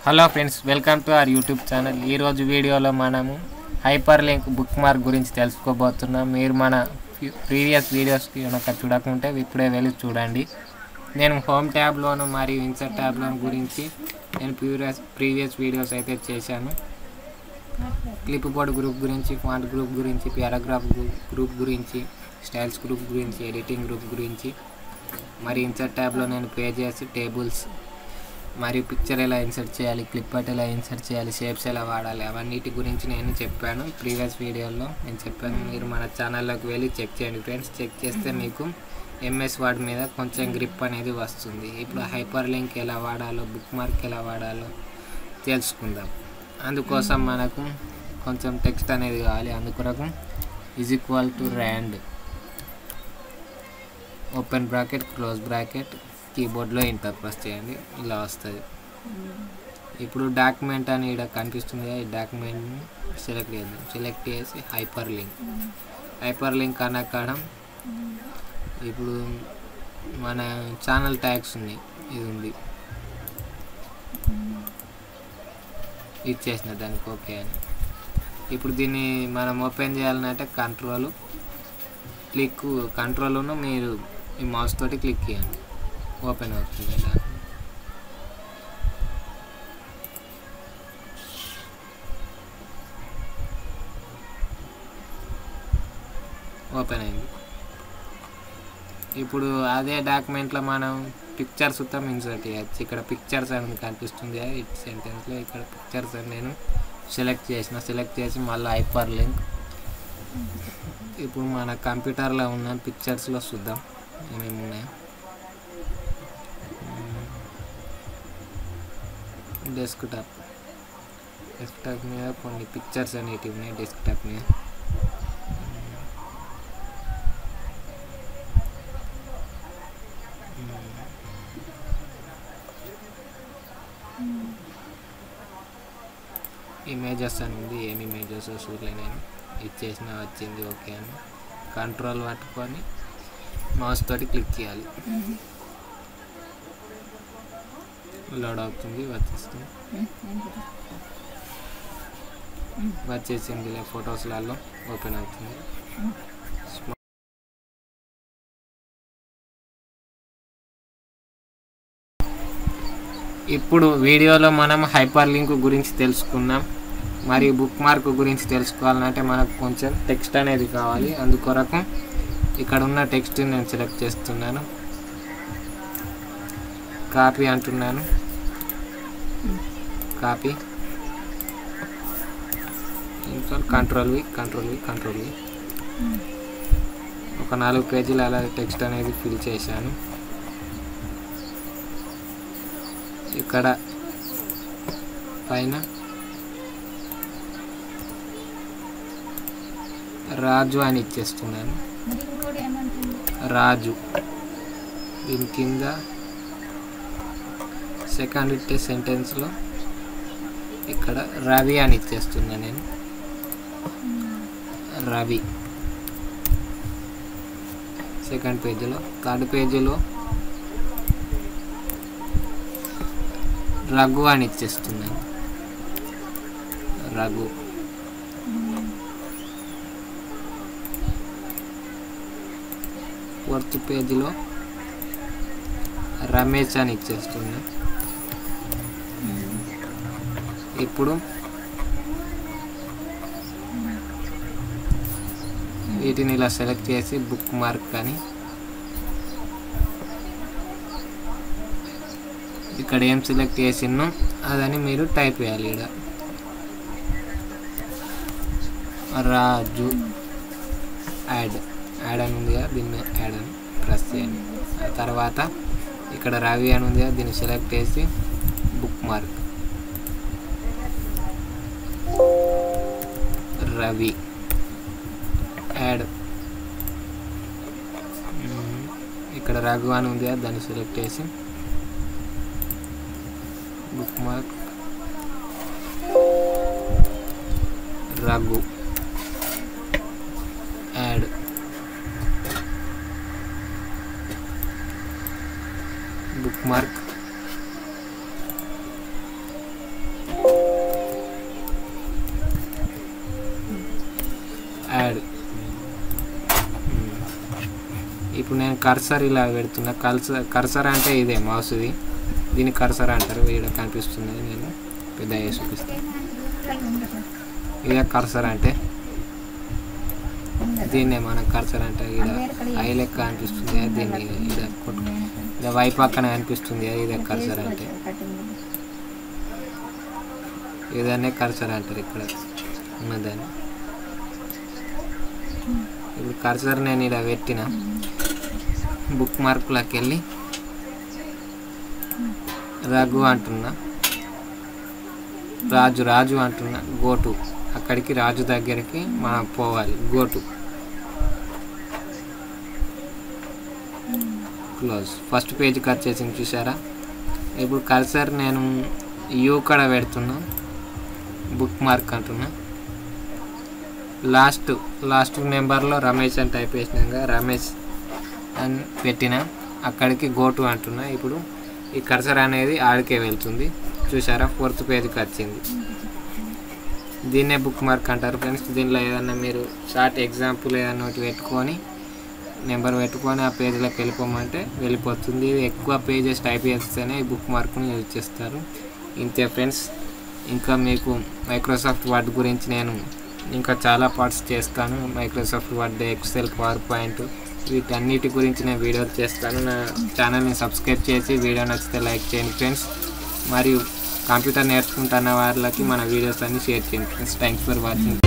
hello friends welcome to our YouTube channel ఈరోజు వీడియోలో మనము హైపర్ లింక్ బుక్ మార్క్ గురించి తెలుసుకోబోతున్నాం మీరు మన ప్రీవియస్ వీడియోస్కి కనుక చూడకుంటే ఇప్పుడే వెళ్ళి చూడండి నేను హోమ్ ట్యాబ్లోను మరియు ఇన్సర్ట్ ట్యాబ్లోను గురించి నేను ప్రీవియస్ ప్రీవియస్ వీడియోస్ అయితే చేశాను క్లిప్ బోర్డ్ గ్రూప్ గురించి ఫాంట్ గ్రూప్ గురించి పారాగ్రాఫ్ గ్రూప్ గురించి స్టైల్స్ గ్రూప్ గురించి ఎడిటింగ్ గ్రూప్ గురించి మరి ఇన్సర్ట్ ట్యాబ్లో నేను పేజెస్ టేబుల్స్ మరియు పిక్చర్ ఎలా ఇన్సర్ట్ చేయాలి క్లిప్ ఆర్ట్ ఎలా ఇన్సర్ట్ చేయాలి షేప్స్ ఎలా వాడాలి అవన్నిటి గురించి నేను చెప్పాను ప్రీవియస్ వీడియోలో నేను చెప్పాను మీరు మన ఛానల్లోకి వెళ్ళి చెక్ చేయండి ఫ్రెండ్స్ చెక్ చేస్తే మీకు ఎంఎస్ వర్డ్ మీద కొంచెం గ్రిప్ అనేది వస్తుంది ఇప్పుడు హైపర్ లింక్ ఎలా వాడాలో బుక్ మార్క్ ఎలా వాడాలో తెలుసుకుందాం అందుకోసం మనకు కొంచెం టెక్స్ట్ అనేది కావాలి అందుకొరకు is equal to rand open bracket close bracket కీబోర్డ్లో ఇంటర్ ప్రెస్ చేయండి ఇలా వస్తుంది ఇప్పుడు డాక్యుమెంట్ అని ఇక్కడ కనిపిస్తుంది కదా ఈ డాక్యుమెంట్ని సెలెక్ట్ చేద్దాం సెలెక్ట్ చేసి హైపర్ లింక్ హైపర్ లింక్ అనక్కడం ఇప్పుడు మన ఛానల్ ట్యాగ్స్ ఉన్నాయి ఇది ఉంది ఇచ్చేసిన దానికి ఓకే అని ఇప్పుడు దీన్ని మనం ఓపెన్ చేయాలంటే కంట్రోల్ క్లిక్ కంట్రోల్ను మీరు ఈ మౌస్ తోటి క్లిక్ చేయండి ఓపెన్ అవుతుంది ఇలా ఓపెన్ అయింది ఇప్పుడు అదే డాక్యుమెంట్లో మనం పిక్చర్స్ ఉత్తం ఇన్సర్ట్ చేయొచ్చు ఇక్కడ పిక్చర్స్ అని కనిపిస్తుంది ఈ సెంటెన్స్లో ఇక్కడ పిక్చర్స్ అని నేను సెలెక్ట్ చేసిన సెలెక్ట్ చేసి మళ్ళీ హైపర్ లింక్ ఇప్పుడు మన కంప్యూటర్లో ఉన్న పిక్చర్స్లో చూద్దాం ఏమేమి ఉన్నాయో డెస్క్టాప్ డెస్క్టాప్ మీద కొన్ని పిక్చర్స్ అనేటివి ఉన్నాయి డెస్క్టాప్ మీద ఇమేజెస్ అని ఉంది ఏమి ఇమేజెస్ చూడలే నేను ఇచ్చేసిన వచ్చింది ఓకే అని కంట్రోల్ పట్టుకొని మౌస్ తోటి క్లిక్ చేయాలి లోడ్ అవుతుంది వచ్చేస్తుంది వచ్చేసింది ఫొటోస్లలో ఓపెన్ అవుతుంది ఇప్పుడు వీడియోలో మనం హైపర్ లింక్ గురించి తెలుసుకున్నాం మరియు బుక్ మార్క్ గురించి తెలుసుకోవాలంటే మనకు కొంచెం టెక్స్ట్ అనేది కావాలి అందుకొరకు ఇక్కడ ఉన్న టెక్స్ట్ నేను సెలెక్ట్ చేస్తున్నాను కాపీ అంటున్నాను copy control V control V control V ఒక నాలుగు పేజీలు అలా టెక్స్ట్ అనేది ఫిల్ చేశాను ఇక్కడ పైన రాజు అని ఇచ్చేస్తున్నాను రాజు దీని కింద సెకండ్ ఇట్టే సెంటెన్స్లో ఇక్కడ రవి అని ఇచ్చేస్తున్నా నేను రవి సెకండ్ పేజీలో థర్డ్ పేజీలో రఘు అని ఇచ్చేస్తున్నాను రఘు ఫోర్త్ పేజీలో రమేష్ అని ఇచ్చేస్తున్నా ఇప్పుడు వీటిని ఇలా సెలెక్ట్ చేసి బుక్ మార్క్ అని ఇక్కడ ఏం సెలెక్ట్ చేసినో అదని మీరు టైప్ చేయాలి ఇక్కడ రాజు యాడ్ యాడ్ అని ఉంది కదా దీన్ని యాడ్ అని ప్రెస్ చేయండి ఆ తర్వాత ఇక్కడ రవి అని ఉంది కదా దీన్ని సెలెక్ట్ చేసి బుక్ మార్క్ రవి యాడ్ ఇక్కడ రఘు అని ఉంది కదా దాన్ని సెలెక్ట్ చేసి bookmark Raghu add bookmark నేను కర్సర్ ఇలా పెడుతున్నా కల్సర్ కర్సర్ అంటే ఇదే మౌస్ది దీన్ని కర్సర్ అంటారు ఇక్కడ కనిపిస్తుంది నేను పెద్ద చేసి చూపిస్తాను ఇదే కర్సర్ అంటే దీన్నే మనం కర్సర్ అంటే ఇక్కడ ఐ లెక్క అనిపిస్తుంది దీన్ని ఇదే కొట్టు ఇదే వై పక్కన అనిపిస్తుంది ఇదే కర్సర్ అంటే ఇదనే కర్సర్ అంటారు ఇక్కడ ఉన్నదాన్ని ఇప్పుడు కర్సర్ నేను ఇలా పెట్టిన బుక్ మార్కులకు వెళ్ళి రఘు అంటున్నా రాజు రాజు అంటున్నా గోటు అక్కడికి రాజు దగ్గరికి మనం పోవాలి గోటు క్లోజ్ ఫస్ట్ పేజ్కి వచ్చేసింది చూసారా ఇప్పుడు కర్సర్ నేను యూ కడ పెడుతున్నా బుక్ మార్క్ అంటున్నా లాస్ట్ లాస్ట్ నెంబర్లో రమేష్ అని టైప్ చేసినాక రమేష్ అని పెట్టిన అక్కడికి గోటు అంటున్నా ఇప్పుడు ఈ కర్సర్ అనేది ఆడికే వెళ్తుంది చూసారా ఫోర్త్ పేజ్కి వచ్చింది దీన్నే బుక్ మార్క్ అంటారు ఫ్రెండ్స్ దీనిలో ఏదన్నా మీరు షార్ట్ ఎగ్జాంపుల్ ఏదన్నా ఒకటి పెట్టుకొని నెంబర్ పెట్టుకొని ఆ పేజ్లోకి వెళ్ళిపోమంటే వెళ్ళిపోతుంది ఇది ఎక్కువ పేజెస్ టైప్ చేస్తేనే ఈ బుక్ మార్క్ని యూజ్ చేస్తారు ఇంతే ఫ్రెండ్స్ ఇంకా మీకు మైక్రోసాఫ్ట్ వర్డ్ గురించి నేను ఇంకా చాలా పార్ట్స్ చేస్తాను Microsoft Word Excel PowerPoint వీటన్నిటి గురించి నేను వీడియోలు చేస్తాను నా ఛానల్ని సబ్స్క్రైబ్ చేసి వీడియో నచ్చితే లైక్ చేయండి ఫ్రెండ్స్ మరియు కంప్యూటర్ నేర్చుకుంటున్న వాళ్ళకి మన వీడియోస్ అన్ని షేర్ చేయండి ఫ్రెండ్స్ థ్యాంక్స్ ఫర్ వాచింగ్